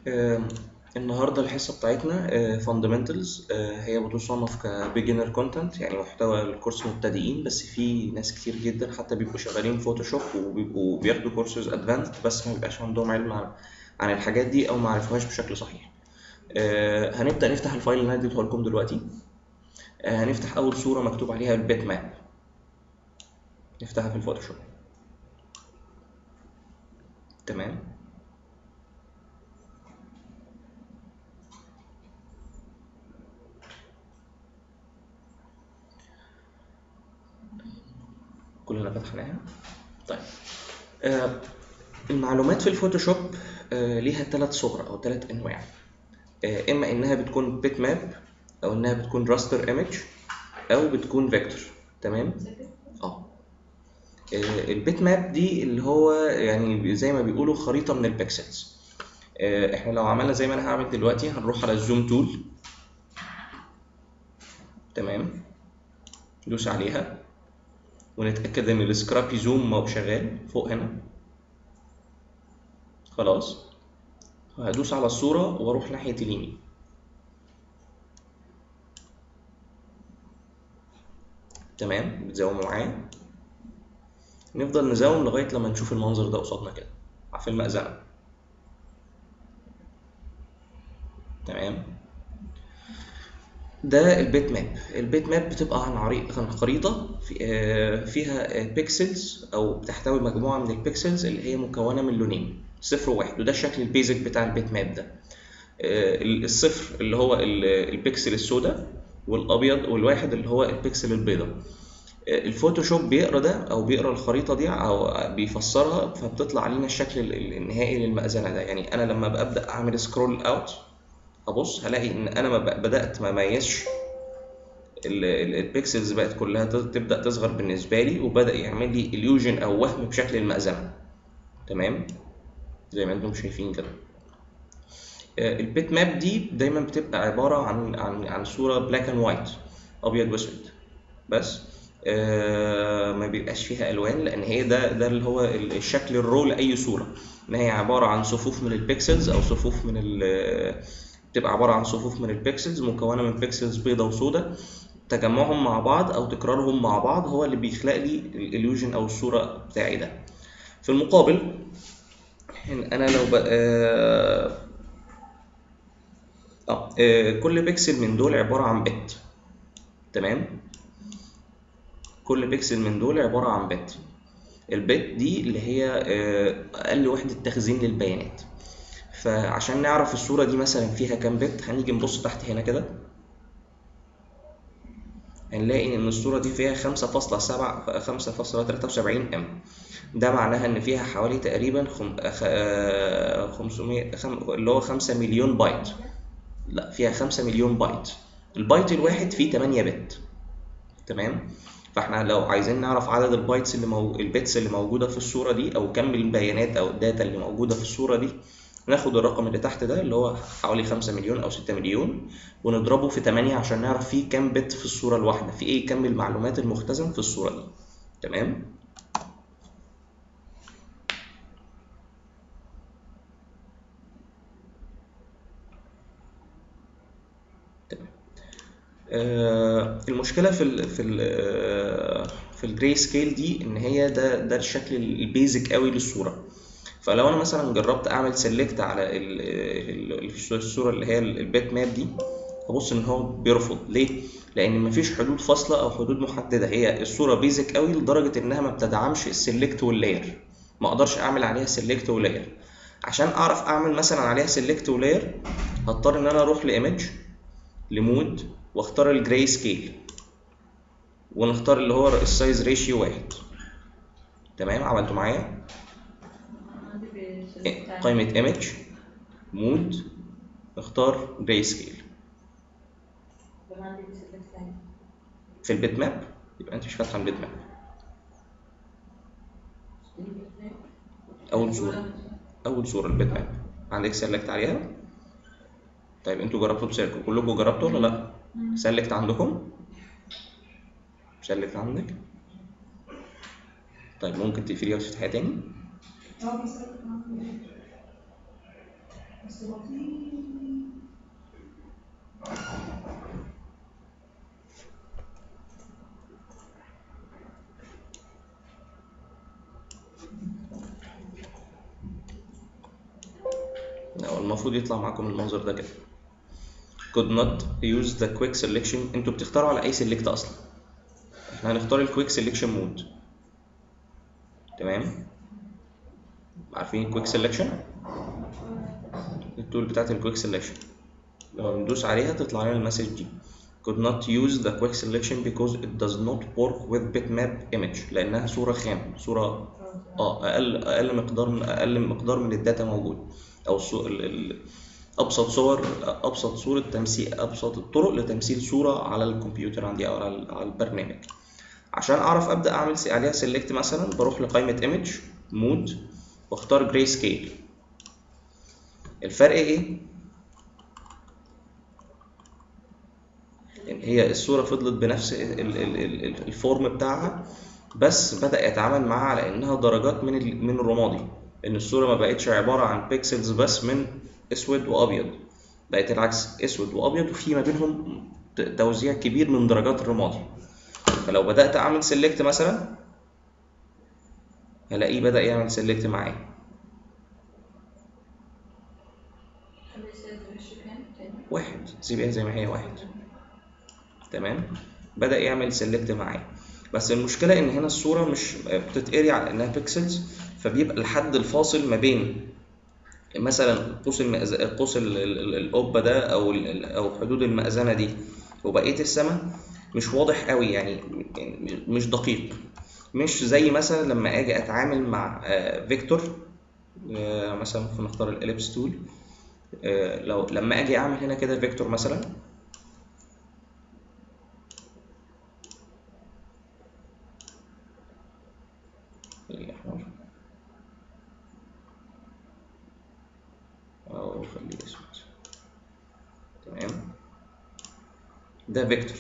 آم، النهارده الحصة بتاعتنا فاندمنتالز هي بتصنف كبيجنر كونتنت يعني محتوى الكورس مبتدئين بس في ناس كتير جدا حتى بيبقوا شغالين فوتوشوب وبيبقوا بياخدوا كورسز ادفانسد بس ما بيبقاش عندهم علم عن عن الحاجات دي او ما عرفوهاش بشكل صحيح آه، هنبدأ نفتح الفايل اللي انا اديته لكم دلوقتي آه، هنفتح اول صورة مكتوب عليها البيت ماب نفتحها في الفوتوشوب تمام كلنا فتحناها طيب آه المعلومات في الفوتوشوب آه ليها ثلاث صور او ثلاث انواع آه اما انها بتكون بيت ماب او انها بتكون راستر ايمج او بتكون فيكتور تمام اه آه، البيت ماب دي اللي هو يعني زي ما بيقولوا خريطة من البكسلز آه، احنا لو عملنا زي ما انا هعمل دلوقتي هنروح على الزوم تول تمام ندوس عليها ونتأكد ان السكرابي زوم شغال فوق هنا خلاص هدوس على الصورة واروح ناحية اليمين تمام بتزوموا معايا نفضل نزوم لغاية لما نشوف المنظر ده قصادنا كده في المأذنة تمام ده البيت ماب البيت ماب بتبقى عن عريق عن خريطة في- آه، فيها بيكسلز أو بتحتوي مجموعة من البيكسلز اللي هي مكونة من لونين صفر وواحد وده الشكل البيزك بتاع البيت ماب ده آه، الصفر اللي هو ال- البيكسل السوداء والأبيض والواحد اللي هو البيكسل البيضاء الفوتوشوب بيقرا ده او بيقرا الخريطه دي او بيفسرها فبتطلع لنا الشكل ال- ال- النهائي للمأذنه ده يعني انا لما ببدا اعمل سكرول اوت ابص هلاقي ان انا ما ب- بدات ما اميزش ال- ال- البيكسلز بقت كلها ت- تبدا تصغر بالنسبه لي وبدا يعمل لي illusion او وهم بشكل المأذنه تمام زي ما انتم شايفين كده آه، البيت ماب دي دايما بتبقى عباره عن عن عن صوره بلاك اند وايت ابيض واسود بس آه، ما بيبقاش فيها الوان لان هي ده ده اللي هو ال- الشكل الرو لاي صوره ان هي عباره عن صفوف من البيكسلز او صفوف من ال بتبقى عباره عن صفوف من البيكسلز مكونه من بيكسلز بيضة وسوداء تجمعهم مع بعض او تكرارهم مع بعض هو اللي بيخلق لي الاليوجن او الصوره بتاعي ده في المقابل إن انا لو بقى آه آه، كل بيكسل من دول عباره عن بت تمام كل بيكسل من دول عبارة عن بت البت دي اللي هي آه، أقل وحدة تخزين للبيانات فعشان نعرف الصورة دي مثلا فيها كام بت هنيجي نبص تحت هنا كده هنلاقي إن الصورة دي فيها خمسة فاصلة سبعة خمسة فاصلة تلاتة وسبعين إم ده معناها إن فيها حوالي تقريبا خم... آه، خ- آه، خمسمية خم... اللي هو خمسة مليون بايت لا فيها خمسة مليون بايت البايت الواحد فيه تمانية بت تمام فاحنا لو عايزين نعرف عدد البايتس اللي مو... البيتس اللي موجوده في الصوره دي او كم البيانات او الداتا اللي موجوده في الصوره دي ناخد الرقم اللي تحت ده اللي هو حوالي 5 مليون او 6 مليون ونضربه في 8 عشان نعرف فيه كام بت في الصوره الواحده في ايه كم المعلومات المختزن في الصوره دي تمام تمام آه، المشكله في ال في ال آه، في الجراي سكيل دي ان هي ده ده الشكل البيزك قوي للصوره فلو انا مثلا جربت اعمل سيلكت على ال- ال- الصوره اللي هي البيت ماب دي هبص ان هو بيرفض ليه لان مفيش حدود فاصله او حدود محدده هي الصوره بيزك قوي لدرجه انها ما بتدعمش السيلكت واللاير ما اقدرش اعمل عليها سيلكت ولاير عشان اعرف اعمل مثلا عليها سيلكت ولاير هضطر ان انا اروح لايمج لمود واختار الجراي سكيل ونختار اللي هو السايز ريشيو واحد تمام عملتوا معايا قائمة ايمج مود نختار جراي سكيل في البيت ماب يبقى انت مش فاتحه البيت ماب اول صورة اول صورة البيت ماب عندك سيلكت عليها طيب انتوا جربتوا بسيركل كلكم جربتوا ولا لا سيلكت عندكم سيلكت عندك طيب ممكن تقفليها وتفتحيها تاني بس بطيء لا، المفروض يطلع معاكم المنظر ده كده could not use the quick selection انتوا بتختاروا على اي سيلكت اصلا احنا هنختار الكويك سيلكشن مود تمام عارفين الكويك سيلكشن التول بتاعت الكويك سيلكشن لما ندوس عليها تطلع لنا المسج دي could not use the quick selection because it does not work with bitmap image لانها صورة خام صورة اه اقل اقل مقدار من اقل مقدار من الداتا موجود او الصو... ال... ال... ابسط صور ابسط صورة تمثيل ابسط الطرق لتمثيل صورة على الكمبيوتر عندي او على, على البرنامج عشان اعرف ابدا اعمل س- عليها سيلكت مثلا بروح لقائمة ايمج مود واختار جراي سكيل الفرق ايه إن هي الصورة فضلت بنفس ال- ال- ال- ال- الفورم بتاعها بس بدأ يتعامل معاها على إنها درجات من ال- من الرمادي إن الصورة ما بقتش عبارة عن بيكسلز بس من أسود وأبيض بقت العكس أسود وأبيض وفي ما بينهم ت- توزيع كبير من درجات الرمادي فلو بدأت أعمل سيلكت مثلا هلاقيه بدأ يعمل سيلكت معايا خلي السيد وش كام تاني واحد سيبها زي ما هي واحد تمام بدأ يعمل سيلكت معايا بس المشكلة إن هنا الصورة مش بتتقري على إنها بيكسلز فبيبقى الحد الفاصل ما بين مثلا قوس المأز... قوس ال- ال- ال- القبة ده أو ال- أو حدود المأذنة دي وبقية السماء مش واضح قوي يعني يعني مش دقيق مش زي مثلا لما أجي أتعامل مع آه، فيكتور آه، مثلا ممكن نختار الإليبس تول لو لما أجي أعمل هنا كده فيكتور مثلا خليه أحمر أو خليه أسود تمام ده فيكتور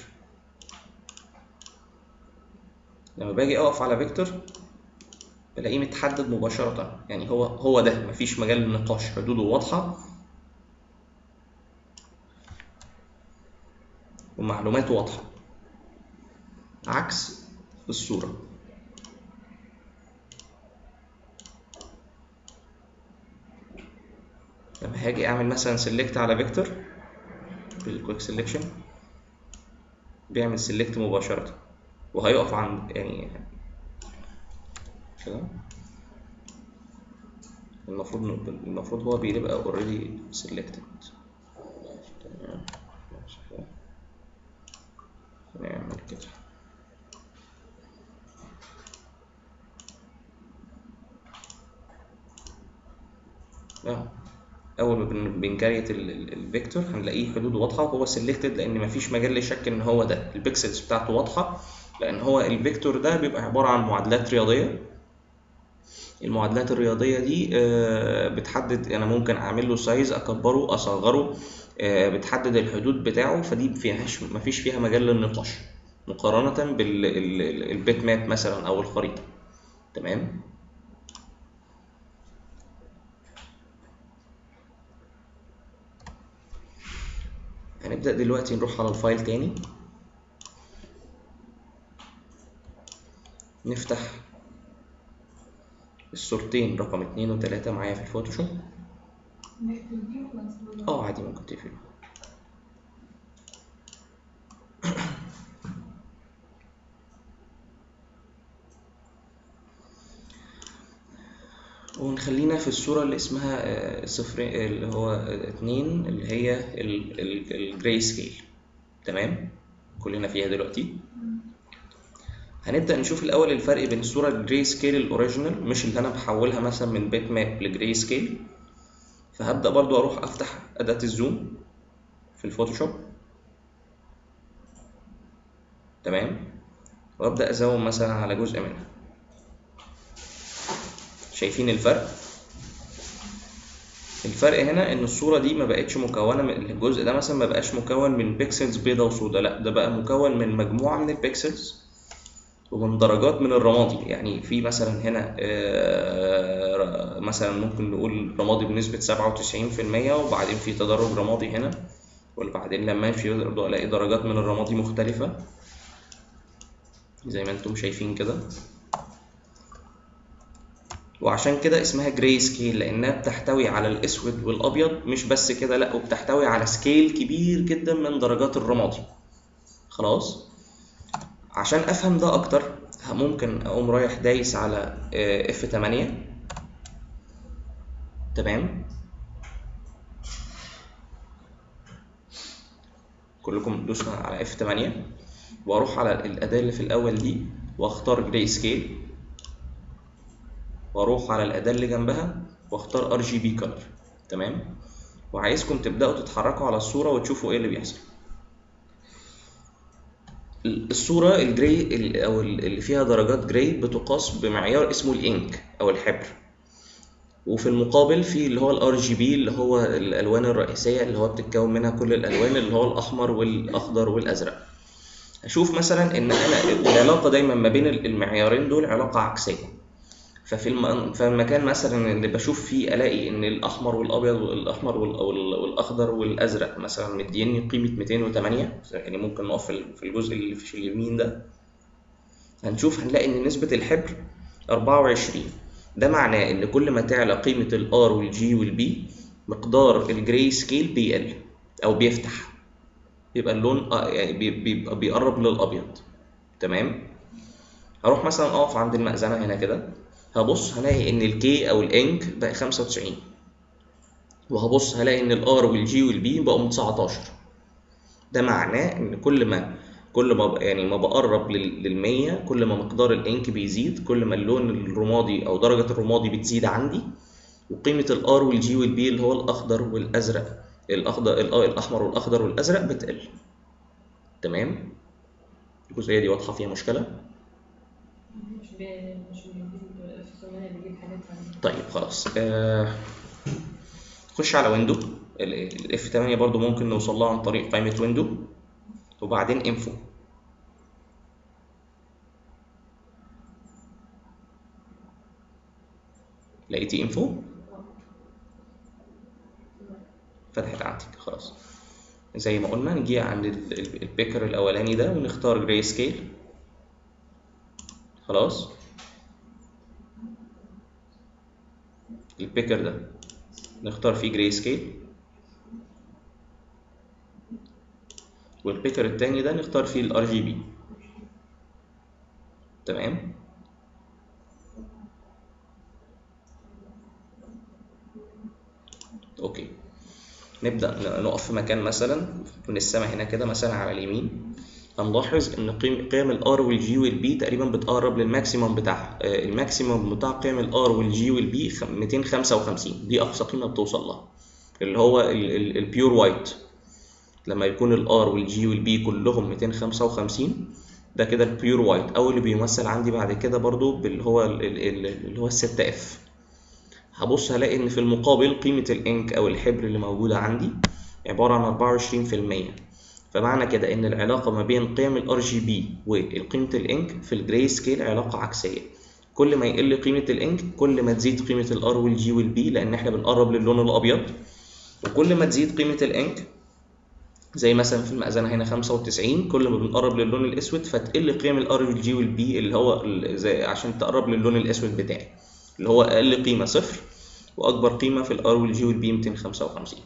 لما باجي أقف على فيكتور بلاقيه متحدد مباشرة يعني هو هو ده مفيش مجال للنقاش حدوده واضحة ومعلوماته واضحة عكس الصورة لما هاجي اعمل مثلا سيلكت على فيكتور بالكويك سيلكشن بيعمل سيلكت مباشرة وهيقف عند يعني كده المفروض المفروض هو بيبقى اوريدي سيلكتد تمام نعمل كده اه اول ما بن- بنكريت ال- ال- الفيكتور هنلاقيه حدوده واضحه وهو سيلكتد لان مفيش مجال للشك ان هو ده البيكسلز بتاعته واضحه لان هو الفيكتور ده بيبقى عباره عن معادلات رياضيه المعادلات الرياضيه دي آه، بتحدد انا ممكن اعمل له سايز اكبره اصغره آه، بتحدد الحدود بتاعه فدي مفيهاش مفيش فيها مجال للنقاش مقارنه بالبيت ماب مثلا او الخريطه تمام هنبدأ دلوقتي نروح على الفايل تاني نفتح الصورتين رقم اتنين وتلاتة معايا في الفوتوشوب نكتب دي ولا نسيبها؟ اه عادي ممكن تقفله ونخلينا في الصورة اللي اسمها آه، صفر اللي هو آه، اتنين اللي هي الجراي سكيل تمام كلنا فيها دلوقتي هنبدأ نشوف الأول الفرق بين الصورة الجراي سكيل الأوريجينال مش اللي أنا بحولها مثلا من بيت ماب لجراي سكيل فهبدأ برضو أروح أفتح أداة الزوم في الفوتوشوب تمام وأبدأ أزوم مثلا على جزء منها شايفين الفرق الفرق هنا ان الصورة دي ما بقتش مكونة من الجزء ده مثلا ما بقاش مكون من بيكسلز بيضة وسوداء لا ده بقى مكون من مجموعة من البيكسلز ومن درجات من الرمادي يعني في مثلا هنا آه، مثلا ممكن نقول رمادي بنسبة سبعة وتسعين في المية وبعدين في تدرج رمادي هنا وبعدين لما امشي برضه الاقي درجات من الرمادي مختلفة زي ما انتم شايفين كده وعشان كده اسمها جراي سكيل لانها بتحتوي على الاسود والابيض مش بس كده لا وبتحتوي على سكيل كبير جدا من درجات الرمادي خلاص عشان افهم ده اكتر ممكن اقوم رايح دايس على اف 8 تمام كلكم دوسنا على اف 8 واروح على الاداه اللي في الاول دي واختار جراي سكيل واروح على الاداه اللي جنبها واختار ار جي بي كلر تمام وعايزكم تبداوا تتحركوا على الصوره وتشوفوا ايه اللي بيحصل الصوره الجراي ال- او ال- اللي فيها درجات جراي بتقاس بمعيار اسمه الانك او الحبر وفي المقابل في اللي هو الار جي بي اللي هو الالوان الرئيسيه اللي هو بتتكون منها كل الالوان اللي هو الاحمر والاخضر والازرق اشوف مثلا ان انا العلاقه دايما ما بين المعيارين دول علاقه عكسيه ففي الم... فالمكان مثلا اللي بشوف فيه الاقي ان الاحمر والابيض والاحمر وال... وال- والاخضر والازرق مثلا مديني قيمه 208 يعني ممكن نقف في ال- في الجزء اللي في اليمين ده هنشوف هنلاقي ان نسبه الحبر 24 ده معناه ان كل ما تعلى قيمه الار والجي والبي مقدار الجراي سكيل بيقل او بيفتح يبقى اللون آه يعني بي- بيبقى بيقرب للابيض تمام هروح مثلا اقف عند المأذنة هنا كده هبص هلاقي ان الكي او الانك بقى 95 وهبص هلاقي ان الار والجي والبي بقوا 19 ده معناه ان كل ما كل ما ب- يعني ما بقرب لل لل 100 كل ما مقدار الانك بيزيد كل ما اللون الرمادي او درجة الرمادي بتزيد عندي وقيمة الار والجي والبي اللي هو الاخضر والازرق الاخضر الأ- الاحمر والاخضر والازرق بتقل تمام الجزئية دي واضحة فيها مشكلة مش بي مش بيجيب في ثمانية بيجيب حاجات تانية طيب خلاص آه، خش على ويندو الاف 8 برضو ممكن نوصل لها عن طريق قائمة ويندو وبعدين انفو لقيتي انفو فتحت عندك خلاص زي ما قلنا نجي عند ال- ال- البيكر الاولاني ده ونختار جراي سكيل خلاص البيكر ده نختار فيه جراي سكيل والبيكر التاني ده نختار فيه الار جي بي تمام اوكي نبدأ نقف في مكان مثلا من السماء هنا كده مثلا على اليمين هنلاحظ ان قيم قيم الار والجي والبي تقريبا بتقرب للماكسيمم بتاعها آه، الماكسيمم بتاع قيم الار والجي والبي 255 دي اقصى قيمه بتوصل لها اللي هو البيور وايت لما يكون الار والجي والبي كلهم 255 ده كده البيور وايت او اللي بيمثل عندي بعد كده برضو باللي هو ال- ال- ال- اللي هو ال 6 اف هبص هلاقي ان في المقابل قيمه الانك او الحبر اللي موجوده عندي عباره عن 24% فمعنى كده ان العلاقه ما بين قيم الار جي بي وقيمه الانك في الجراي سكيل علاقه عكسيه كل ما يقل قيمه الانك كل ما تزيد قيمه الار والجي والبي لان احنا بنقرب للون الابيض وكل ما تزيد قيمه الانك زي مثلا في المأذنة هنا 95 كل ما بنقرب للون الأسود فتقل قيم الار والجي والبي اللي هو ال- زي عشان تقرب للون الأسود بتاعي اللي هو أقل قيمة صفر وأكبر قيمة في الار والجي والبي 255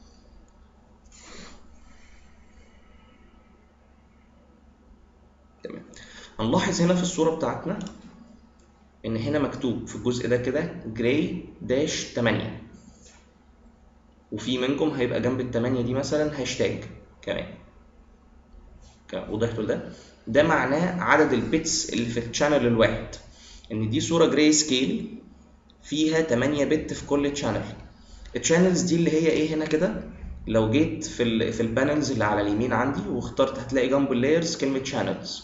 تمام هنلاحظ هنا في الصورة بتاعتنا إن هنا مكتوب في الجزء ده كده جراي داش 8 وفي منكم هيبقى جنب التمانية دي مثلا هاشتاج كمان ك- وضحتوا ده ده معناه عدد البيتس اللي في الشانل الواحد ان دي صورة جراي سكيل فيها 8 بت في كل تشانل الشانلز دي اللي هي ايه هنا كده لو جيت في ال في البانلز اللي على اليمين عندي واخترت هتلاقي جنب اللايرز كلمة شانلز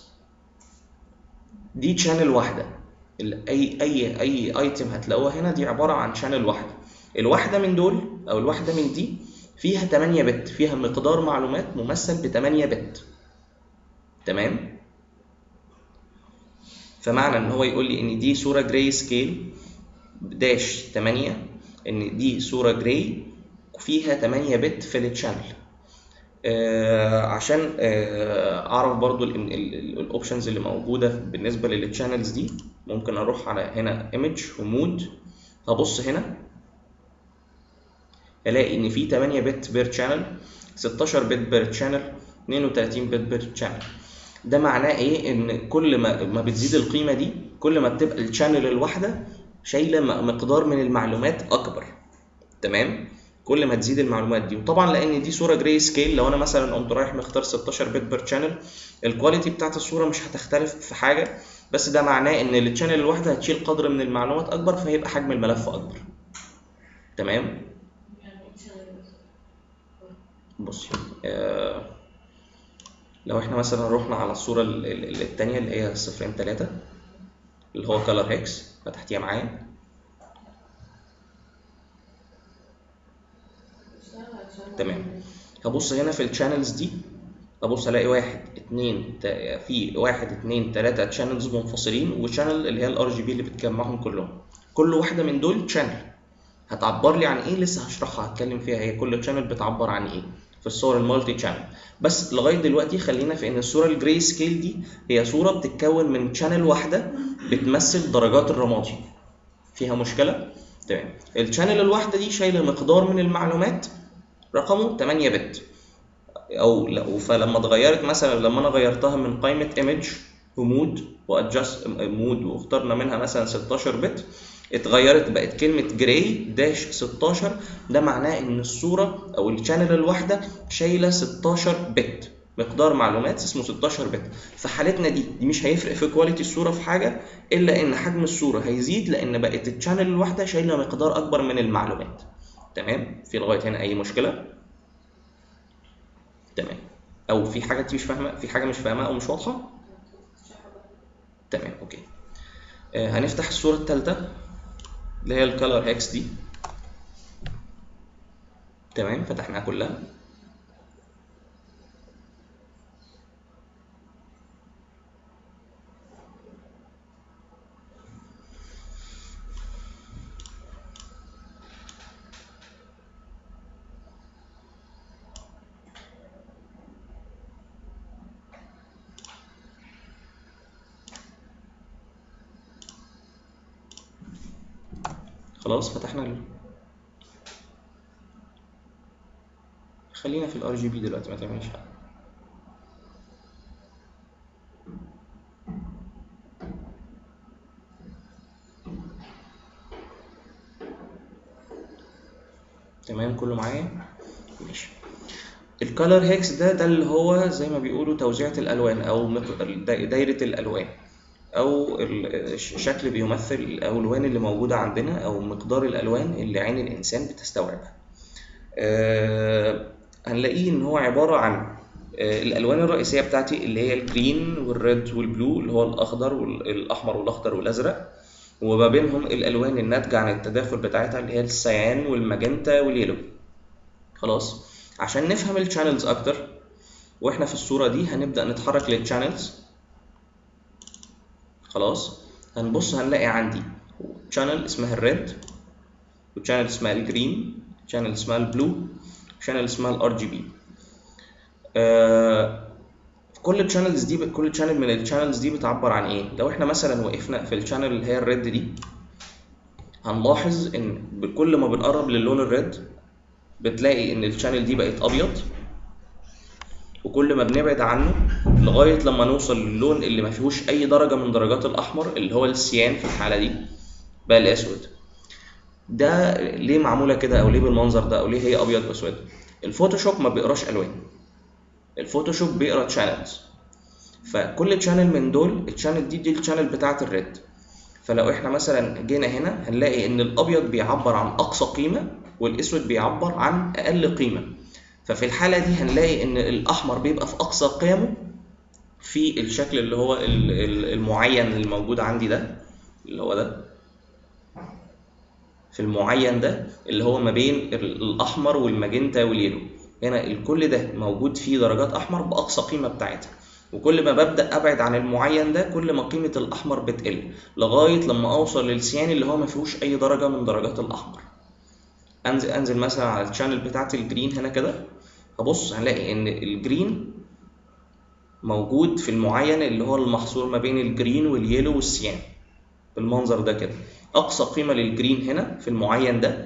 دي شانل واحدة ال- اي اي اي ايتم هتلاقوها هنا دي عبارة عن شانل واحدة الواحدة من دول او الواحدة من دي فيها 8 بت فيها مقدار معلومات ممثل ب 8 بت تمام فمعنى ان هو يقول لي ان دي صوره جراي سكيل داش 8 ان دي صوره جراي فيها 8 بت في التشانل آه عشان آه اعرف برضو الاوبشنز اللي موجوده بالنسبه للتشانلز دي ممكن اروح على هنا ايمج ومود هبص هنا الاقي ان في 8 بت بير شانل 16 بت بير شانل 32 بت بير شانل ده معناه ايه ان كل ما ما بتزيد القيمه دي كل ما بتبقى الشانل الواحده شايله مقدار من المعلومات اكبر تمام كل ما تزيد المعلومات دي وطبعا لان دي صوره جراي سكيل لو انا مثلا قمت رايح مختار 16 بت بير شانل الكواليتي بتاعت الصوره مش هتختلف في حاجه بس ده معناه ان الشانل الواحده هتشيل قدر من المعلومات اكبر فهيبقى حجم الملف اكبر تمام بصي آه لو احنا مثلا رحنا على الصورة الثانية اللي هي صفرين تلاتة اللي هو كلر هيكس فتحتيها معايا تمام هبص هنا في الشانلز دي ابص الاقي واحد اتنين في واحد اتنين تلاتة تشانلز منفصلين وشانل اللي هي الار جي بي اللي بتجمعهم كلهم كل واحدة من دول شانل هتعبر لي عن ايه لسه هشرحها هتكلم فيها هي كل شانل بتعبر عن ايه في الصور المالتي شانل بس لغايه دلوقتي خلينا في ان الصوره الجراي سكيل دي هي صوره بتتكون من شانل واحده بتمثل درجات الرمادي فيها مشكله تمام الشانل الواحده دي شايله مقدار من المعلومات رقمه 8 بت او لا فلما اتغيرت مثلا لما انا غيرتها من قائمه ايمج ومود وادجست مود واخترنا منها مثلا 16 بت اتغيرت بقت كلمة جراي داش 16 ده معناه إن الصورة أو الشانل الواحدة شايلة 16 بت مقدار معلومات اسمه 16 بت في حالتنا دي دي مش هيفرق في كواليتي الصورة في حاجة إلا إن حجم الصورة هيزيد لأن بقت الشانل الواحدة شايلة مقدار أكبر من المعلومات تمام في لغاية هنا أي مشكلة تمام أو في حاجة أنت مش فاهمة في حاجة مش فاهمة أو مش واضحة تمام أوكي آه هنفتح الصورة الثالثة اللي هي الكالر هيكس دي تمام فتحناها كلها خلاص فتحنا ال... خلينا في الار جي بي دلوقتي ما تعملش حاجه تمام كله معايا ماشي الكالر هيكس ده ده اللي هو زي ما بيقولوا توزيعة الألوان أو دايرة الألوان او الشكل بيمثل الالوان اللي موجوده عندنا او مقدار الالوان اللي عين الانسان بتستوعبها أه هنلاقيه ان هو عباره عن أه الالوان الرئيسيه بتاعتي اللي هي الجرين والريد والبلو اللي هو الاخضر والاحمر والاخضر والازرق وما بينهم الالوان الناتجه عن التداخل بتاعتها اللي هي السيان والماجنتا واليلو خلاص عشان نفهم الشانلز اكتر واحنا في الصوره دي هنبدا نتحرك للشانلز خلاص هنبص هنلاقي عندي شانل اسمها الريد وشانل اسمها الجرين شانل اسمها البلو شانل اسمها الار جي بي كل الشانلز دي كل شانل من الشانلز دي بتعبر عن ايه لو احنا مثلا وقفنا في الشانل اللي هي الريد دي هنلاحظ ان كل ما بنقرب للون الريد بتلاقي ان الشانل دي بقت ابيض وكل ما بنبعد عنه لغايه لما نوصل للون اللي ما فيهوش اي درجه من درجات الاحمر اللي هو السيان في الحاله دي بقى الاسود ده ليه معموله كده او ليه بالمنظر ده او ليه هي ابيض واسود الفوتوشوب ما بيقراش الوان الفوتوشوب بيقرا تشانلز فكل تشانل من دول التشانل دي دي التشانل بتاعه الريد فلو احنا مثلا جينا هنا هنلاقي ان الابيض بيعبر عن اقصى قيمه والاسود بيعبر عن اقل قيمه ففي الحالة دي هنلاقي إن الأحمر بيبقى في أقصى قيمه في الشكل اللي هو المعين اللي موجود عندي ده اللي هو ده في المعين ده اللي هو ما بين الأحمر والماجنتا واليلو هنا الكل ده موجود فيه درجات أحمر بأقصى قيمة بتاعتها وكل ما ببدأ أبعد عن المعين ده كل ما قيمة الأحمر بتقل لغاية لما أوصل للسيان اللي هو ما فيهوش أي درجة من درجات الأحمر أنزل أنزل مثلا على الشانل بتاعت الجرين هنا كده هبص هنلاقي إن الجرين موجود في المعين اللي هو المحصور ما بين الجرين واليلو والسيان بالمنظر ده كده أقصى قيمة للجرين هنا في المعين ده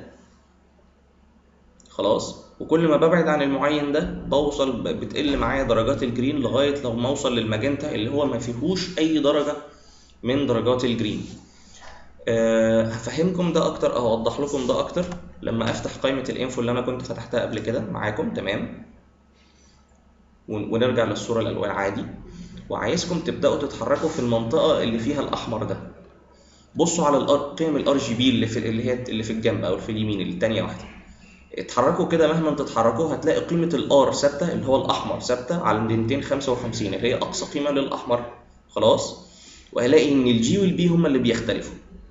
خلاص وكل ما ببعد عن المعين ده بوصل بتقل معايا درجات الجرين لغاية لو ما اوصل للماجنتا اللي هو ما فيهوش أي درجة من درجات الجرين أه هفهمكم ده أكتر أو أوضح لكم ده أكتر لما أفتح قائمة الإنفو اللي أنا كنت فتحتها قبل كده معاكم تمام ون- ونرجع للصورة الألوان عادي وعايزكم تبدأوا تتحركوا في المنطقة اللي فيها الأحمر ده بصوا على الار قيم الار جي بي اللي في اللي هي اللي في الجنب او في اليمين التانية واحدة اتحركوا كده مهما تتحركوا هتلاقي قيمة الار ثابتة اللي هو الأحمر ثابتة على 255 اللي هي أقصى قيمة للأحمر خلاص وهلاقي إن الجي والبي هما اللي بيختلفوا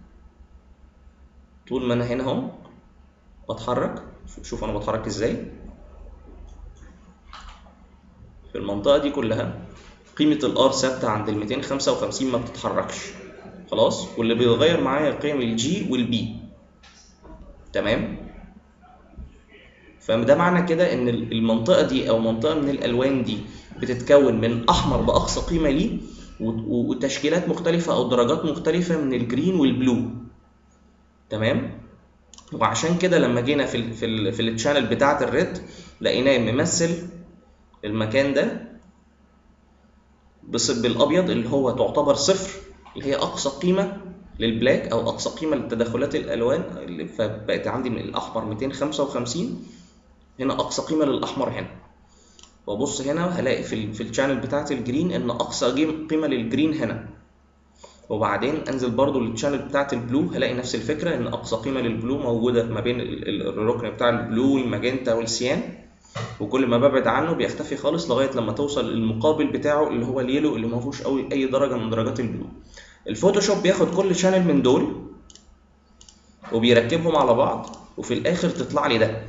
طول ما أنا هنا أهو بتحرك شوف أنا بتحرك إزاي في المنطقة دي كلها قيمة الار ثابتة عند ال 255 ما بتتحركش خلاص واللي بيتغير معايا قيم الجي والبي تمام فده معنى كده ان المنطقه دي او منطقه من الالوان دي بتتكون من احمر باقصى قيمه ليه و- وتشكيلات مختلفه او درجات مختلفه من الجرين والبلو تمام وعشان كده لما جينا في ال في ال في التشانل بتاعه الريد لقيناه ممثل المكان ده بص- بالابيض اللي هو تعتبر صفر اللي هي اقصى قيمه للبلاك او اقصى قيمه لتداخلات الالوان اللي فبقت عندي من الاحمر 255 هنا اقصى قيمه للاحمر هنا وابص هنا هلاقي في ال في الشانل بتاعت الجرين ان اقصى جيم- قيمه للجرين هنا وبعدين انزل برضو للشانل بتاعت البلو هلاقي نفس الفكره ان اقصى قيمه للبلو موجوده ما بين ال- ال- الركن بتاع البلو والماجنتا والسيان وكل ما ببعد عنه بيختفي خالص لغايه لما توصل للمقابل بتاعه اللي هو اليلو اللي ما فيهوش قوي اي درجه من درجات البلو الفوتوشوب بياخد كل شانل من دول وبيركبهم على بعض وفي الاخر تطلع لي ده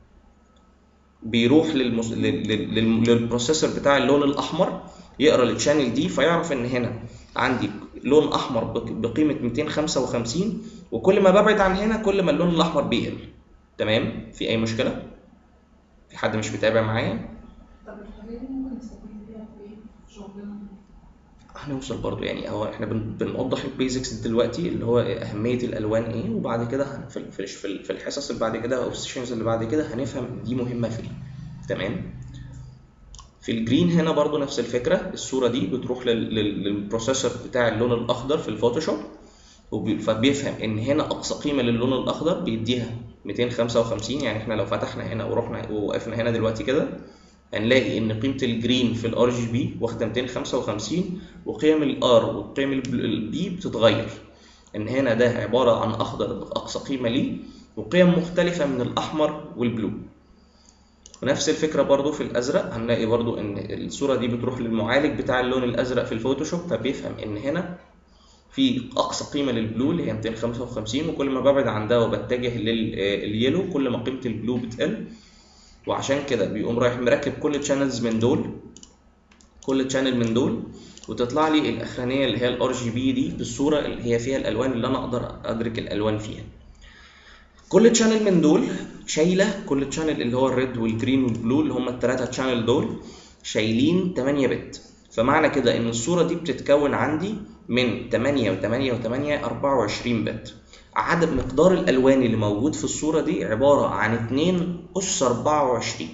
بيروح للمس... لل... لل... لل- للبروسيسور بتاع اللون الاحمر يقرا الشانل دي فيعرف ان هنا عندي لون احمر بق- بقيمه 255 وكل ما ببعد عن هنا كل ما اللون الاحمر بيقل تمام في اي مشكله في حد مش متابع معايا طب الحاجات دي ممكن نستفيد بيها في ايه في شغلنا هنوصل برضو يعني هو احنا بن... بنوضح البيزكس دلوقتي اللي هو اهميه الالوان ايه وبعد كده هن- في في في- في الحصص اللي بعد كده او السيشنز اللي بعد كده هنفهم دي مهمه في ايه تمام في الجرين هنا برضو نفس الفكره الصوره دي بتروح لل... لل... للبروسيسور بتاع اللون الاخضر في الفوتوشوب وبي... فبيفهم ان هنا اقصى قيمه للون الاخضر بيديها 255 يعني احنا لو فتحنا هنا ورحنا ووقفنا هنا دلوقتي كده هنلاقي ان قيمه الجرين في الار جي بي واخده 255 وقيم الار وقيم البي بتتغير ان هنا ده عباره عن اخضر باقصى قيمه ليه وقيم مختلفه من الاحمر والبلو ونفس الفكره برضو في الازرق هنلاقي برضو ان الصوره دي بتروح للمعالج بتاع اللون الازرق في الفوتوشوب فبيفهم ان هنا في اقصى قيمه للبلو اللي هي 255 وكل ما ببعد عن ده وبتجه لليلو كل ما قيمه البلو بتقل وعشان كده بيقوم رايح مركب كل الشانلز من دول كل تشانل من دول وتطلع لي الاخرانيه اللي هي الار جي بي دي بالصوره اللي هي فيها الالوان اللي انا اقدر ادرك الالوان فيها كل تشانل من دول شايله كل تشانل اللي هو الريد والجرين والبلو اللي هم الثلاثه تشانل دول شايلين 8 بت فمعنى كده ان الصوره دي بتتكون عندي من 8 و8 و8 24 بت عدد مقدار الالوان اللي موجود في الصوره دي عباره عن 2 اس 24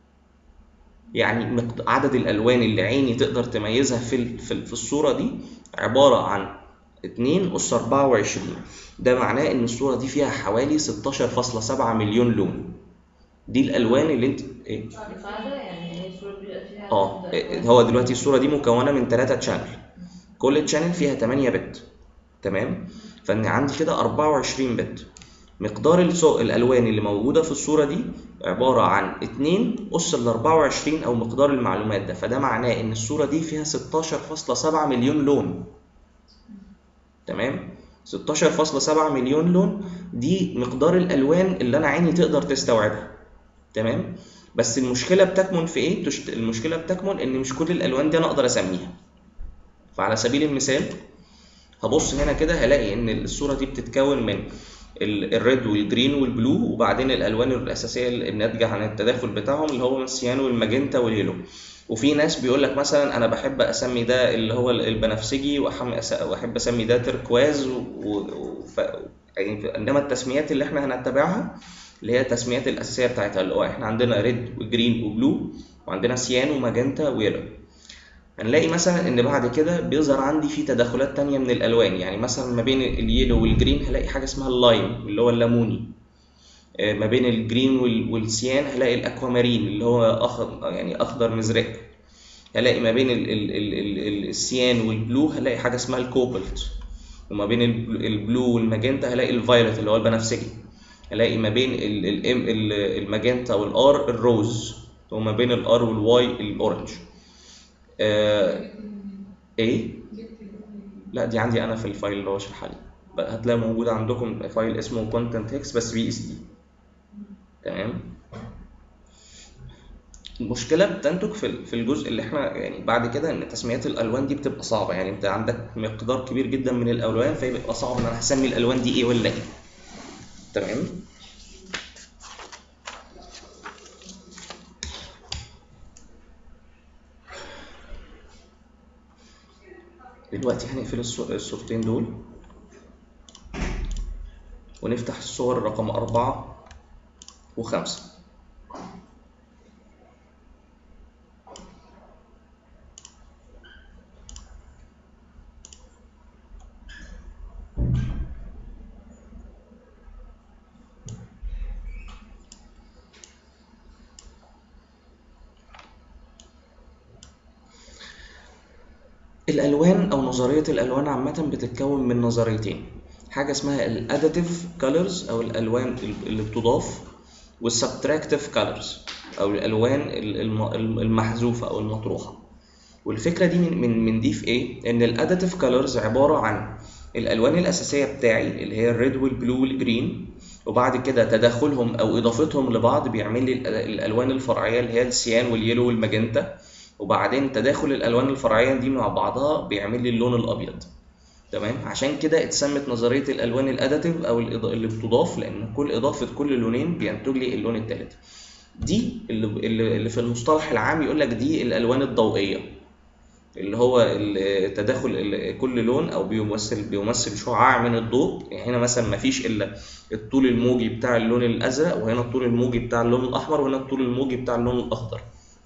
يعني مقد- عدد الالوان اللي عيني تقدر تميزها في ال- في ال- في الصوره دي عباره عن 2 اس 24 ده معناه ان الصوره دي فيها حوالي 16.7 مليون لون دي الالوان اللي انت ايه القاعدة يعني هي الصورة بيبقى فيها اه عدد إيه، ألوان. هو دلوقتي الصوره دي مكونه من 3 تشانل كل تشانل فيها 8 بت تمام فان عندي كده 24 بت مقدار السو... الالوان اللي موجوده في الصوره دي عباره عن 2 اس ال 24 او مقدار المعلومات ده فده معناه ان الصوره دي فيها 16.7 مليون لون تمام 16.7 مليون لون دي مقدار الالوان اللي انا عيني تقدر تستوعبها تمام بس المشكله بتكمن في ايه تشت... المشكله بتكمن ان مش كل الالوان دي انا اقدر اسميها فعلى سبيل المثال هبص هنا كده هلاقي ان الصوره دي بتتكون من ال- الريد والجرين والبلو وبعدين الالوان الاساسيه الناتجه عن التداخل بتاعهم اللي هو السيان والماجنتا واليلو وفي ناس بيقول لك مثلا انا بحب اسمي ده اللي هو البنفسجي وأحم- أس- واحب اسمي ده تركواز و... و... ف... يعني انما التسميات اللي احنا هنتبعها اللي هي التسميات الاساسيه بتاعتها اللي هو احنا عندنا ريد وجرين وبلو وعندنا سيان وماجنتا ويلو هنلاقي مثلا ان بعد كده بيظهر عندي في تداخلات تانية من الالوان يعني مثلا ما بين اليلو والجرين هلاقي حاجه اسمها اللايم اللي هو الليموني آه، ما بين الجرين وال- والسيان هلاقي الاكوامارين اللي هو أخضر يعني اخضر مزرق هلاقي ما بين ال ال ال ال ال السيان والبلو هلاقي حاجه اسمها الكوبلت وما بين البل- البلو والماجنتا هلاقي الفايولت اللي هو البنفسجي هلاقي ما بين ال- ال- ال- ال- الماجنتا والار الروز وما بين الار والواي الاورنج آه ايه لا دي عندي انا في الفايل اللي هو شرحها لي بقى هتلاقي موجود عندكم فايل اسمه content hex بس بي اس دي تمام المشكله بتنتج في ال- في الجزء اللي احنا يعني بعد كده ان تسميات الالوان دي بتبقى صعبه يعني انت عندك مقدار كبير جدا من الالوان فيبقى صعب ان انا هسمي الالوان دي ايه ولا ايه تمام دلوقتي هنقفل الصو- الصورتين دول ونفتح الصور رقم أربعة وخمسة الألوان أو نظرية الألوان عامة بتتكون من نظريتين حاجة اسمها الاديتيف كولرز أو الألوان اللي بتضاف والسبتراكتيف كولرز أو الألوان الم- المحذوفة أو المطروحة والفكرة دي من من من دي في إيه؟ إن الاديتيف كولرز عبارة عن الألوان الأساسية بتاعي اللي هي الريد والبلو والجرين وبعد كده تداخلهم أو إضافتهم لبعض بيعمل لي الأ- الألوان الفرعية اللي هي السيان واليلو والماجنتا وبعدين تداخل الالوان الفرعيه دي مع بعضها بيعمل لي اللون الابيض تمام عشان كده اتسمت نظريه الالوان الاديتيف او الإض- اللي بتضاف لان كل اضافه كل لونين بينتج لي اللون الثالث دي اللي اللي اللي في المصطلح العام يقول لك دي الالوان الضوئيه اللي هو ال- تداخل ال- كل لون او بيمثل بيمثل شعاع من الضوء يعني هنا مثلا ما فيش الا الطول الموجي بتاع اللون الازرق وهنا الطول الموجي بتاع اللون الاحمر وهنا الطول الموجي بتاع اللون الاخضر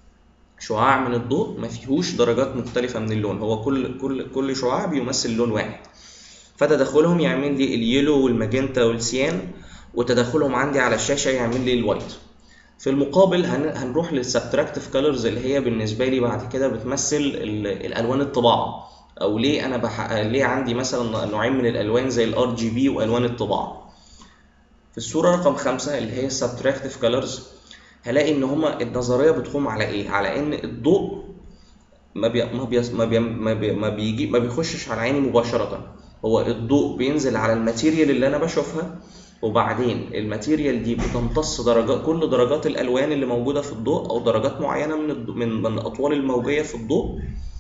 شعاع من الضوء ما فيهوش درجات مختلفة من اللون هو كل كل كل شعاع بيمثل لون واحد فتداخلهم يعمل لي اليلو والماجنتا والسيان وتداخلهم عندي على الشاشة يعمل لي الوايت في المقابل هن... هنروح للسبتراكتيف كولرز اللي هي بالنسبة لي بعد كده بتمثل ال... الألوان الطباعة أو ليه أنا بح... ليه عندي مثلا نوعين من الألوان زي الار جي بي وألوان الطباعة في الصورة رقم خمسة اللي هي السبتراكتيف كولرز هلاقي ان هما النظريه بتقوم على ايه على ان الضوء ما بي ما بي ما بي ما, بي ما بيجي ما بيخشش على عيني مباشره هو الضوء بينزل على الماتيريال اللي انا بشوفها وبعدين الماتيريال دي بتمتص درجات كل درجات الالوان اللي موجوده في الضوء او درجات معينه من الض- من من الاطوال الموجيه في الضوء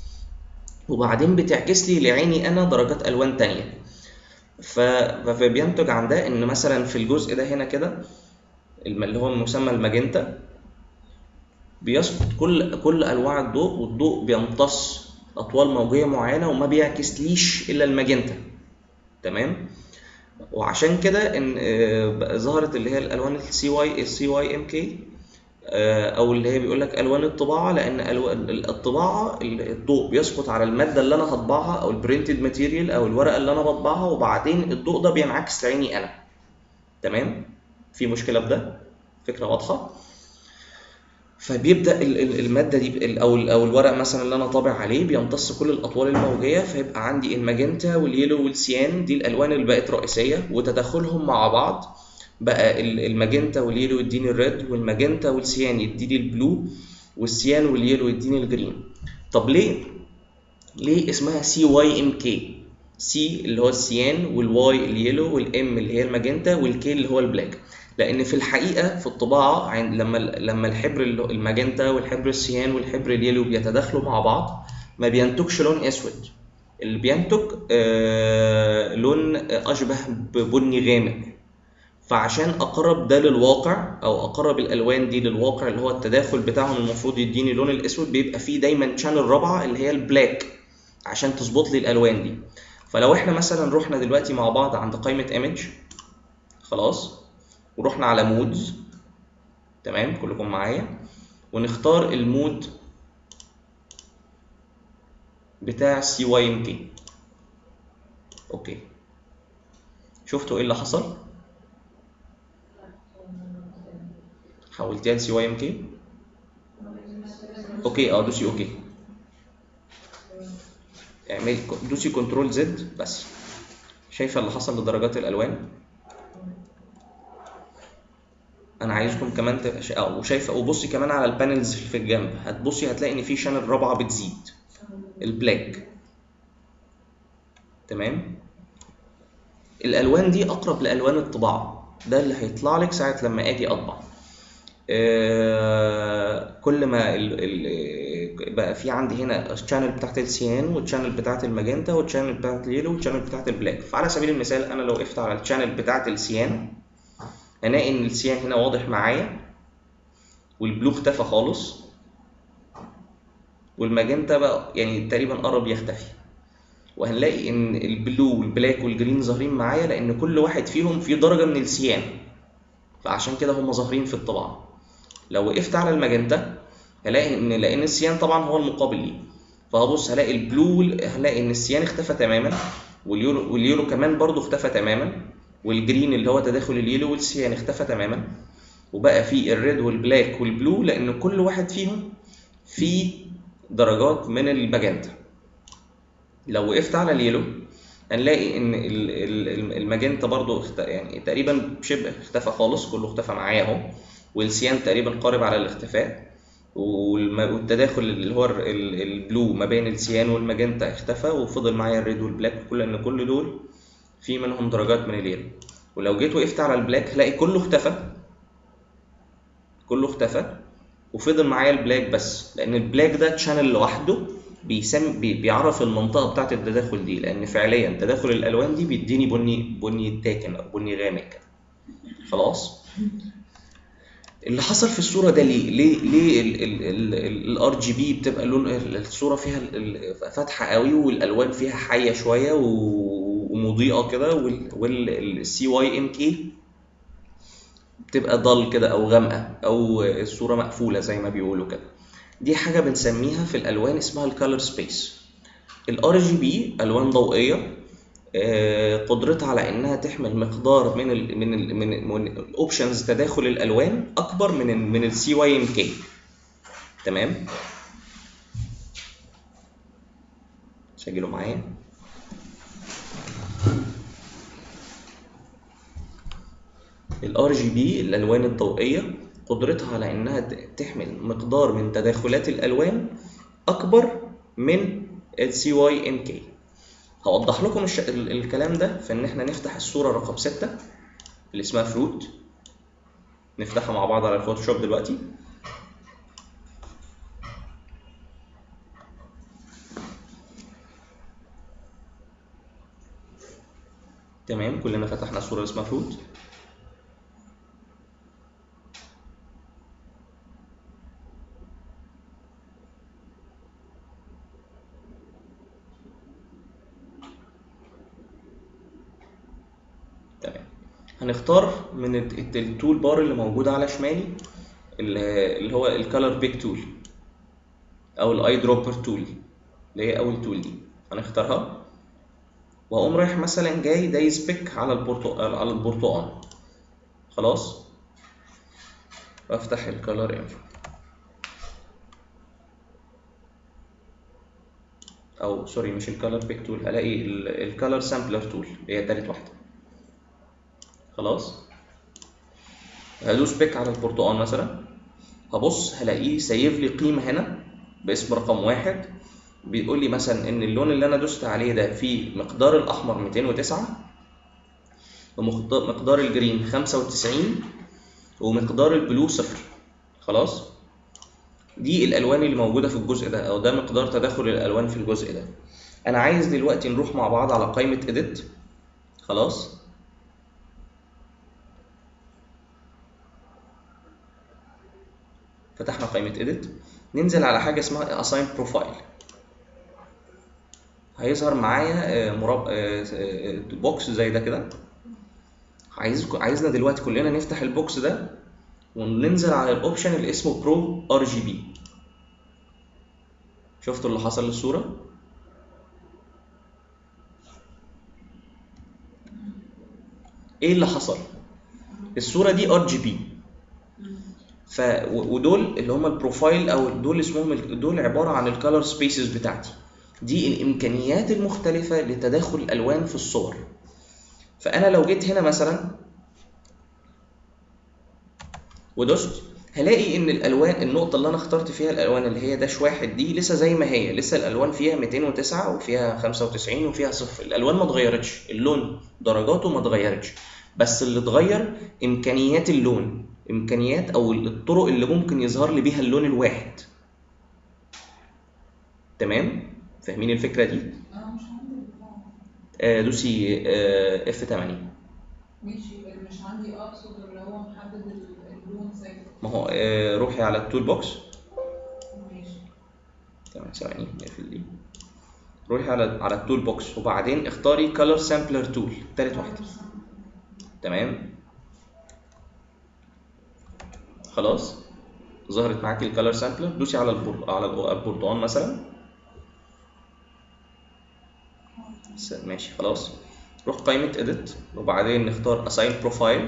وبعدين بتعكس لي لعيني انا درجات الوان تانية ف- فبينتج عن ده ان مثلا في الجزء ده هنا كده الم- اللي هو مسمى الماجنتا بيسقط كل كل انواع الضوء والضوء بيمتص اطوال موجيه معينه وما بيعكسليش الا الماجنتا تمام وعشان كده ان آه، بقى ظهرت اللي هي الالوان السي واي السي واي ام كي او اللي هي بيقول لك الوان الطباعه لان ألوان الطباعه الضوء بيسقط على الماده اللي انا هطبعها او البرينتد ماتيريال او الورقه اللي انا بطبعها وبعدين الضوء ده بينعكس لعيني انا تمام في مشكله في ده فكره واضحه فبيبدا ال- ال- الماده دي ال- او ال- او الورق مثلا اللي انا طابع عليه بيمتص كل الاطوال الموجيه فيبقى عندي الماجنتا واليلو والسيان دي الالوان اللي بقت رئيسيه وتداخلهم مع بعض بقى ال- الماجنتا واليلو يديني الريد والماجنتا والسيان يديني البلو والسيان واليلو يديني الجرين طب ليه ليه اسمها سي واي ام كي سي اللي هو السيان والواي اليلو والام اللي هي الماجنتا والكي اللي هو البلاك لان في الحقيقه في الطباعه عند لما لما الحبر ال- الماجنتا والحبر السيان والحبر اليلو بيتداخلوا مع بعض ما بينتجش لون اسود اللي بينتج آه، لون اشبه ببني غامق فعشان اقرب ده للواقع او اقرب الالوان دي للواقع اللي هو التداخل بتاعهم المفروض يديني اللون الاسود بيبقى فيه دايما شانل رابعه اللي هي البلاك عشان تظبط لي الالوان دي فلو احنا مثلا رحنا دلوقتي مع بعض عند قائمه ايمج خلاص ورحنا على مودز تمام كلكم معايا ونختار المود بتاع سي واي ام كي اوكي شفتوا ايه اللي حصل حولتيها لسي واي ام كي اوكي اه دوسي اوكي اعملي دوسي كنترول زد بس شايفه اللي حصل لدرجات الالوان انا عايزكم كمان تبقى شا... اه وشايفه وبصي كمان على البانلز في الجنب هتبصي هتلاقي ان في شانل رابعه بتزيد البلاك تمام الالوان دي اقرب لالوان الطباعه ده اللي هيطلع لك ساعه لما اجي اطبع آه، كل ما ال ال بقى في عندي هنا الشانل بتاعت السيان والشانل بتاعت الماجنتا والشانل بتاعت اليلو والشانل بتاعت البلاك فعلى سبيل المثال انا لو وقفت على الشانل بتاعت السيان هلاقي ان السيان هنا واضح معايا والبلو اختفى خالص والماجنتا بقى يعني تقريبا قرب يختفي وهنلاقي ان البلو والبلاك والجرين ظاهرين معايا لان كل واحد فيهم فيه درجه من السيان فعشان كده هم ظاهرين في الطباعه لو وقفت على الماجنتا هلاقي ان لان السيان طبعا هو المقابل ليه فهبص هلاقي البلو وال- هلاقي ان السيان اختفى تماما واليورو واليورو كمان برضو اختفى تماما والجرين اللي هو تداخل اليلو والسيان اختفى تماما وبقى في الريد والبلاك والبلو لان كل واحد فيهم فيه درجات من الماجنتا لو وقفت على اليلو هنلاقي ان ال- ال- ال- الماجنتا برضو اخت... يعني تقريبا شبه اختفى خالص كله اختفى معايا اهو والسيان تقريبا قارب على الاختفاء والم- والتداخل اللي هو ال- ال- البلو ما بين السيان والماجنتا اختفى وفضل معايا الريد والبلاك كل ان كل دول في منهم درجات من اليلو ولو جيت وقفت على البلاك هلاقي كله اختفى كله اختفى وفضل معايا البلاك بس لان البلاك ده تشانل لوحده بيسم بي بيعرف المنطقه بتاعه التداخل دي لان فعليا تداخل الالوان دي بيديني بني بني تاكن او بني غامق كده خلاص اللي حصل في الصوره ده ليه ليه ليه الار جي بي بتبقى لون الصوره فيها ال- ال- فاتحه قوي والالوان فيها حيه شويه و- ومضيئه كده والسي واي ام كي بتبقى ضل كده او غامقه او الصوره مقفوله زي ما بيقولوا كده دي حاجه بنسميها في الالوان اسمها الكالر سبيس الار جي بي الوان ضوئيه آه، قدرتها على انها تحمل مقدار من ال من ال من, من الاوبشنز تداخل الالوان اكبر من ال من السي واي ام كي تمام سجلوا معايا الار جي بي الالوان الضوئيه قدرتها على انها ت- تحمل مقدار من تداخلات الالوان اكبر من السي واي ام كي هوضح لكم الش... ال- الكلام ده في ان احنا نفتح الصوره رقم 6 اللي اسمها فروت نفتحها مع بعض على الفوتوشوب دلوقتي تمام كلنا فتحنا الصوره اللي اسمها فروت تمام هنختار من الت- الت- التول بار اللي موجودة على شمالي اللي اللي هو الكالر بيك تول او الاي دروبر تول اللي هي اول تول دي هنختارها وهقوم رايح مثلا جاي دايس بيك على البرتقال على البرتقال خلاص وافتح الكالر انفو او سوري مش الكالر بيك تول هلاقي الكالر سامبلر تول اللي هي تالت واحده خلاص هدوس بيك على البرتقال مثلا هبص هلاقيه سايب لي قيمة هنا باسم رقم واحد بيقول لي مثلا ان اللون اللي انا دوست عليه ده فيه مقدار الاحمر 209 ومقدار الجرين 95 ومقدار البلو صفر خلاص دي الالوان اللي موجوده في الجزء ده او ده مقدار تداخل الالوان في الجزء ده انا عايز دلوقتي نروح مع بعض على قائمه edit خلاص فتحنا قائمه edit ننزل على حاجه اسمها assign profile هيظهر معايا آه، مرب... آه، آه، بوكس زي ده كده عايز عايزنا دلوقتي كلنا نفتح البوكس ده وننزل على الاوبشن اللي اسمه برو ار جي بي شفتوا اللي حصل للصوره ايه اللي حصل الصوره دي ار جي بي ف و- ودول اللي هم البروفايل او دول اسمهم ال- دول عباره عن الكالر سبيسز بتاعتي دي الامكانيات المختلفه لتداخل الالوان في الصور فانا لو جيت هنا مثلا ودوست هلاقي ان الالوان النقطه اللي انا اخترت فيها الالوان اللي هي داش واحد دي لسه زي ما هي لسه الالوان فيها 209 وفيها 95 وفيها صفر الالوان ما اتغيرتش اللون درجاته ما اتغيرتش بس اللي اتغير امكانيات اللون امكانيات او الطرق اللي ممكن يظهر لي بيها اللون الواحد تمام فاهمين الفكره دي انا مش عندي البتاع آه، دوسي اف 8 ماشي مش عندي اقصد اللي هو محدد ال- اللون ثابت ما هو آه، روحي على التول بوكس ماشي تمام ثواني نقفل دي روحي على على التول بوكس وبعدين اختاري كلر سامبلر تول تالت واحده تمام خلاص ظهرت معاكي الكالر سامبلر دوسي على البر... على البرتقال مثلا س- ماشي خلاص روح قائمة edit وبعدين نختار assign profile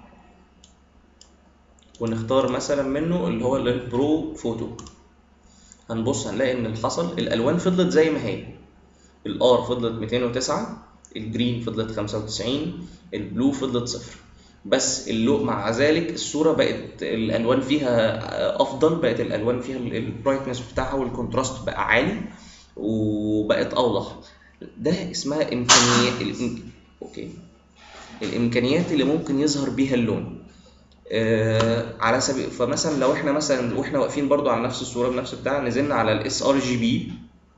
ونختار مثلا منه اللي هو البرو فوتو هنبص هنلاقي ان اللي حصل الالوان فضلت زي ما هي الار فضلت 209 الجرين فضلت 95 البلو فضلت صفر بس اللو مع ذلك الصورة بقت الألوان فيها أفضل بقت الألوان فيها البرايتنس بتاعها والكونتراست بقى عالي وبقت أوضح ده اسمها إمكانيات الإم... أوكي الإمكانيات اللي ممكن يظهر بيها اللون آه على سبيل فمثلا لو احنا مثلا واحنا واقفين برضو على نفس الصورة بنفس بتاع نزلنا على الاس ار جي بي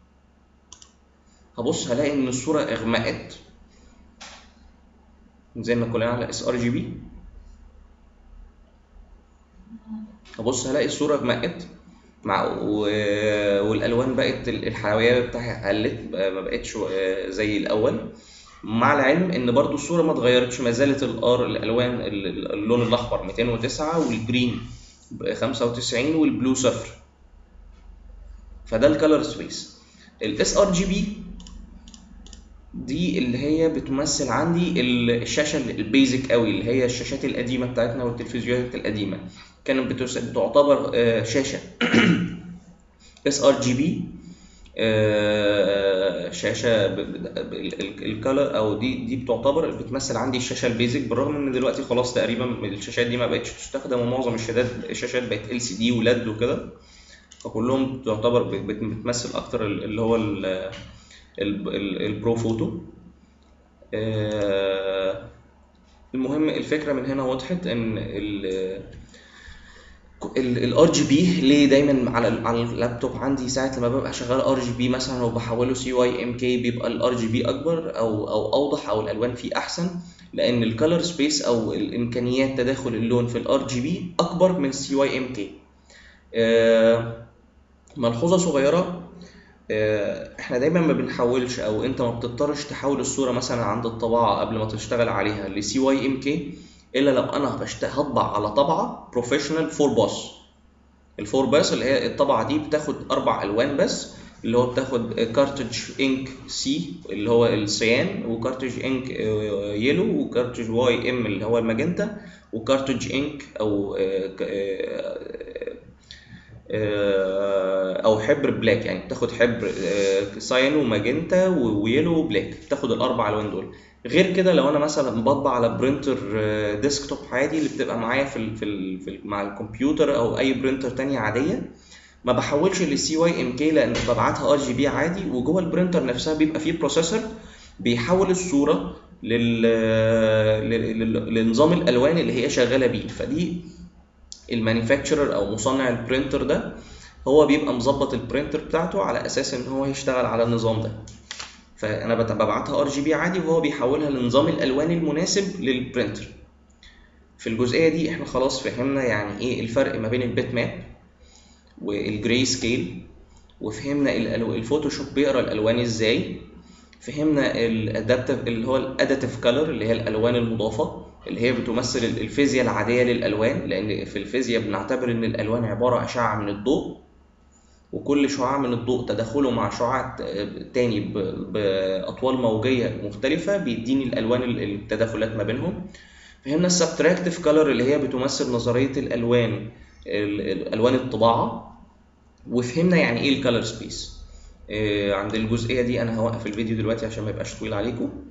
هبص هلاقي ان الصورة اغمقت نزلنا كلنا على اس ار جي بي هبص هلاقي الصورة اغمقت مع و... والالوان بقت الحيويه بتاعها قلت بقى- ما بقتش آه، زي الاول مع العلم ان برضو الصوره ما اتغيرتش ما زالت الار الالوان ال- ال- اللون الاحمر 209 والجرين ب 95 والبلو صفر فده الكالر سبيس الاس ار جي بي دي اللي هي بتمثل عندي ال- الشاشه ال- البيزك قوي اللي هي الشاشات القديمه بتاعتنا والتلفزيونات القديمه كانت بتس- بتعتبر آه، شاشه اس ار جي بي شاشه الكالر او دي دي بتعتبر بتمثل عندي الشاشه البيزك بالرغم ان دلوقتي خلاص تقريبا الشاشات دي ما بقتش تستخدم ومعظم الشاشات الشاشات بقت ال سي دي ولاد وكده فكلهم تعتبر بت- بت- بتمثل اكتر ال- اللي هو ال- ال- ال- البرو فوتو آه، المهم الفكره من هنا وضحت ان ال الار جي بي ليه دايما على ال- على اللابتوب عندي ساعه لما ببقى شغال ار جي بي مثلا وبحوله سي واي ام كي بيبقى الار جي بي اكبر او او اوضح او الالوان فيه احسن لان الكالر سبيس او الامكانيات تداخل اللون في الار جي بي اكبر من سي واي ام كي ملحوظه صغيره آه، احنا دايما ما بنحولش او انت ما بتضطرش تحول الصوره مثلا عند الطباعه قبل ما تشتغل عليها لسي واي ام كي الا لو انا بشت- هطبع على طبعه بروفيشنال فور باس الفور باس اللي هي الطبعه دي بتاخد اربع الوان بس اللي هو بتاخد كارتج انك سي اللي هو السيان وكارتج انك يلو وكارتج واي ام اللي هو الماجنتا وكارتج انك او آه، ك- آه، آه، او حبر بلاك يعني بتاخد حبر آه، ساين وماجنتا و- ويلو وبلاك بتاخد الاربع الوان دول غير كده لو انا مثلا بطبع على برينتر آه، ديسكتوب عادي اللي بتبقى معايا في ال في, ال في ال مع الكمبيوتر او اي برينتر تانية عاديه ما بحولش للسي واي ام كي لان ببعتها ار جي بي عادي وجوه البرينتر نفسها بيبقى فيه بروسيسور بيحول الصوره لل... لل... لل... لنظام الالوان اللي هي شغاله بيه فدي المانيفاكتشرر او مصنع البرينتر ده هو بيبقى مظبط البرينتر بتاعته على اساس ان هو يشتغل على النظام ده فانا بت- ببعتها ار جي بي عادي وهو بيحولها لنظام الالوان المناسب للبرينتر في الجزئيه دي احنا خلاص فهمنا يعني ايه الفرق ما بين البيت ماب والجراي سكيل وفهمنا الألو- الفوتوشوب بيقرا الالوان ازاي فهمنا الادابتيف اللي هو الاديتيف كلر اللي هي الالوان المضافه اللي هي بتمثل ال- الفيزياء العاديه للالوان لان في الفيزياء بنعتبر ان الالوان عباره اشعه من الضوء وكل شعاع من الضوء تداخله مع شعاع ت- تاني ب- باطوال موجيه مختلفه بيديني الالوان ال- التداخلات ما بينهم فهمنا السبتراكتيف كلر اللي هي بتمثل نظريه الالوان ال- ال- الوان الطباعه وفهمنا يعني ايه الكالر سبيس عند الجزئيه دي انا هوقف الفيديو دلوقتي عشان ما يبقاش طويل عليكم